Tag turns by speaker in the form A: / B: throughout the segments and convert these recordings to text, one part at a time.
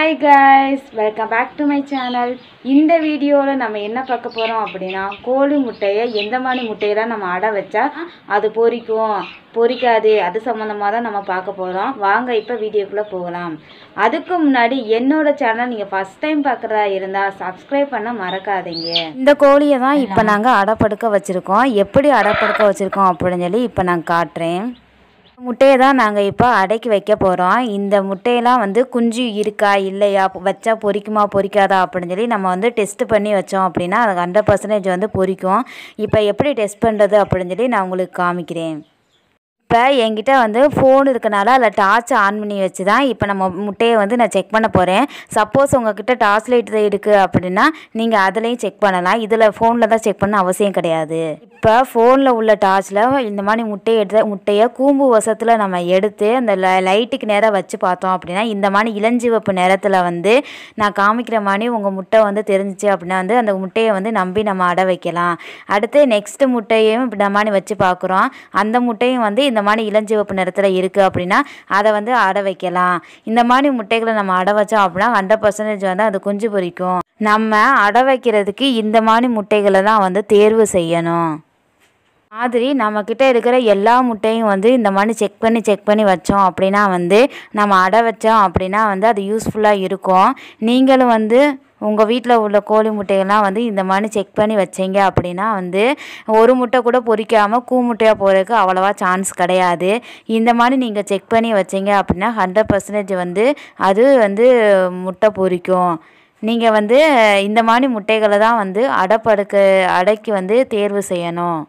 A: hi guys welcome back to my channel இந்த வீடியோவில் நம்ம என்ன பார்க்க போகிறோம் அப்படின்னா கோழி முட்டையை எந்த மாதிரி முட்டையெல்லாம் நம்ம அடை வச்சா அது பொரிக்கும் பொரிக்காது அது சம்மந்தமாக தான் நம்ம பார்க்க போகிறோம் வாங்க இப்போ வீடியோக்குள்ளே போகலாம் அதுக்கு முன்னாடி என்னோட சேனல் நீங்கள் ஃபஸ்ட் டைம் பார்க்குறதா இருந்தால் சப்ஸ்கிரைப் பண்ண மறக்காதீங்க இந்த கோழியை தான் இப்போ நாங்கள் அடைப்படுக்க வச்சுருக்கோம் எப்படி அடைப்படுக்க வச்சுருக்கோம் அப்படின்னு சொல்லி இப்போ நான் காட்டுறேன் முட்டையை தான் நாங்கள் இப்போ அடைக்கி வைக்க போகிறோம் இந்த முட்டையெல்லாம் வந்து குஞ்சு இருக்கா இல்லையா வச்சா பொரிக்குமா பொரிக்காதா அப்படின்னு சொல்லி நம்ம வந்து டெஸ்ட் பண்ணி வச்சோம் அப்படின்னா அது ஹண்ட்ரட் பர்சன்டேஜ் வந்து பொரிக்கும் இப்போ எப்படி டெஸ்ட் பண்ணுறது அப்படின்னு சொல்லி நான் உங்களுக்கு காமிக்கிறேன் இப்போ என்கிட்ட வந்து ஃபோன் இருக்கனால அதில் டார்ச் ஆன் பண்ணி வச்சு தான் இப்போ நம்ம முட்டையை வந்து நான் செக் பண்ண போகிறேன் சப்போஸ் உங்ககிட்ட டார்ச் லைட் இருக்குது அப்படின்னா நீங்கள் அதுலேயும் செக் பண்ணலாம் இதில் ஃபோனில் தான் செக் பண்ண அவசியம் கிடையாது இப்போ ஃபோனில் உள்ள டார்ச்சில் இந்த மாதிரி முட்டையை எடுத்து முட்டையை கூம்பு வசத்தில் நம்ம எடுத்து அந்த ல- லைட்டுக்கு நேராக வச்சு பார்த்தோம் அப்படின்னா இந்த மாதிரி இளஞ்சிவப்பு நேரத்தில் வந்து நான் காமிக்கிற மாதிரி உங்கள் முட்டை வந்து தெரிஞ்சிச்சு அப்படின்னா வந்து அந்த முட்டையை வந்து நம்பி நம்ம அடை வைக்கலாம் அடுத்து நெக்ஸ்ட்டு முட்டையும் இப்படி இந்த மாதிரி வச்சு பார்க்குறோம் அந்த முட்டையும் வந்து இந்த மாதிரி இளஞ்சிவப்பு நிறத்தில் இருக்குது அப்படின்னா அதை வந்து அடை வைக்கலாம் இந்த மாதிரி முட்டைகளை நம்ம அடை வச்சோம் அப்படின்னா ஹண்ட்ரட் பர்சன்டேஜ் வந்து அது குஞ்சு பொரிக்கும் நம்ம அடை வைக்கிறதுக்கு இந்த மாதிரி முட்டைகளை தான் வந்து தேர்வு செய்யணும் மாதிரி நம்மக்கிட்ட இருக்கிற எல்லா முட்டையும் வந்து இந்த மாதிரி செக் பண்ணி செக் பண்ணி வச்சோம் அப்படின்னா வந்து நம்ம அடை வச்சோம் அப்படின்னா வந்து அது யூஸ்ஃபுல்லாக இருக்கும் நீங்களும் வந்து உங்கள் வீட்டில் உள்ள கோழி முட்டையெல்லாம் வந்து இந்த மாதிரி செக் பண்ணி வச்சீங்க அப்படின்னா வந்து ஒரு முட்டை கூட பொரிக்காமல் கூ முட்டையாக போகிறதுக்கு அவ்வளோவா சான்ஸ் கிடையாது இந்த மாதிரி நீங்கள் செக் பண்ணி வச்சீங்க அப்படின்னா ஹண்ட்ரட் பர்சன்டேஜ் வந்து அது வந்து முட்டை பொரிக்கும் நீங்கள் வந்து இந்த மாதிரி முட்டைகளை தான் வந்து அடைப்படுக்க அடைக்கு வந்து தேர்வு செய்யணும்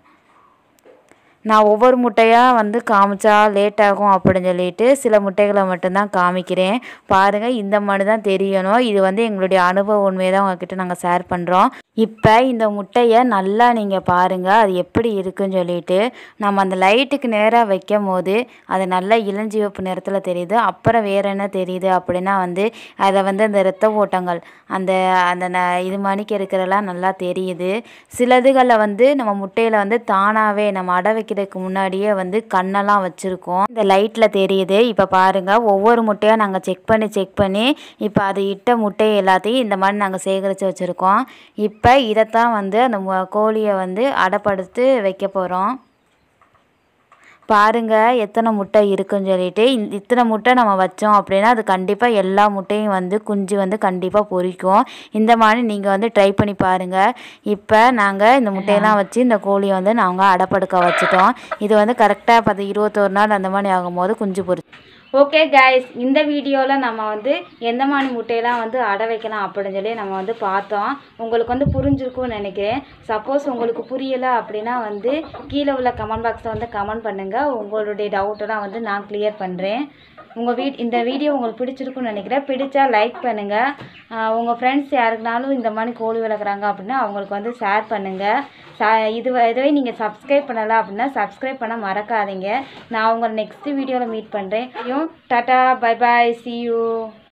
A: நான் ஒவ்வொரு முட்டையாக வந்து காமிச்சா லேட் ஆகும் அப்படின்னு சொல்லிட்டு சில முட்டைகளை மட்டும்தான் காமிக்கிறேன் பாருங்கள் இந்த மாதிரி தான் தெரியணும் இது வந்து எங்களுடைய அனுபவ உண்மையை தான் உங்ககிட்ட நாங்கள் ஷேர் பண்ணுறோம் இப்போ இந்த முட்டையை நல்லா நீங்கள் பாருங்கள் அது எப்படி இருக்குன்னு சொல்லிட்டு நம்ம அந்த லைட்டுக்கு நேராக வைக்கும் போது அது நல்லா இளஞ்சிவப்பு நிறத்தில் தெரியுது அப்புறம் வேறு என்ன தெரியுது அப்படின்னா வந்து அதை வந்து அந்த இரத்த ஓட்டங்கள் அந்த அந்த ந இது மணிக்கு இருக்கிறதெல்லாம் நல்லா தெரியுது சிலதுகளில் வந்து நம்ம முட்டையில் வந்து தானாகவே நம்ம அடை வைக்கிறதுக்கு முன்னாடியே வந்து கண்ணெல்லாம் வச்சுருக்கோம் இந்த லைட்டில் தெரியுது இப்போ பாருங்கள் ஒவ்வொரு முட்டையாக நாங்கள் செக் பண்ணி செக் பண்ணி இப்போ அது இட்ட முட்டை எல்லாத்தையும் இந்த மாதிரி நாங்கள் சேகரித்து வச்சுருக்கோம் இப்போ இதைத்தான் வந்து அந்த மு- கோழியை வந்து அடைப்படுத்து வைக்க போகிறோம் பாருங்க எத்தனை முட்டை இருக்குன்னு சொல்லிட்டு இந்த- இத்தனை முட்டை நம்ம வச்சோம் அப்படின்னா அது கண்டிப்பாக எல்லா முட்டையும் வந்து குஞ்சு வந்து கண்டிப்பாக பொரிக்கும் இந்த மாதிரி நீங்கள் வந்து ட்ரை பண்ணி பாருங்கள் இப்போ நாங்கள் இந்த முட்டையெல்லாம் வச்சு இந்த கோழியை வந்து நாங்கள் அடைப்படுக்க வச்சுட்டோம் இது வந்து கரெக்டாக பத்து இருபத்தோரு நாள் அந்த மாதிரி ஆகும்போது குஞ்சு பொரி ஓகே கைஸ் இந்த வீடியோவில் நம்ம வந்து எந்த மாதிரி முட்டையெல்லாம் வந்து அடை வைக்கலாம் அப்படின்னு சொல்லி நம்ம வந்து பார்த்தோம் உங்களுக்கு வந்து புரிஞ்சிருக்கும்னு நினைக்கிறேன் சப்போஸ் உங்களுக்கு புரியலை அப்படின்னா வந்து கீழே உள்ள கமெண்ட் பாக்ஸில் வந்து கமெண்ட் பண்ணுங்கள் உங்களுடைய டவுட்டெல்லாம் வந்து நான் கிளியர் பண்ணுறேன் உங்கள் வீட் இந்த வீடியோ உங்களுக்கு பிடிச்சிருக்குன்னு நினைக்கிறேன் பிடிச்சா லைக் பண்ணுங்கள் உங்கள் ஃப்ரெண்ட்ஸ் யாருக்குனாலும் இந்த மாதிரி கோழி வளர்க்குறாங்க அப்படின்னா அவங்களுக்கு வந்து ஷேர் பண்ணுங்கள் ச இது இதுவே நீங்கள் சப்ஸ்கிரைப் பண்ணலை அப்படின்னா சப்ஸ்கிரைப் பண்ண மறக்காதீங்க நான் உங்களை நெக்ஸ்ட் வீடியோவில் மீட் பண்ணுறேன் tata bye bye see you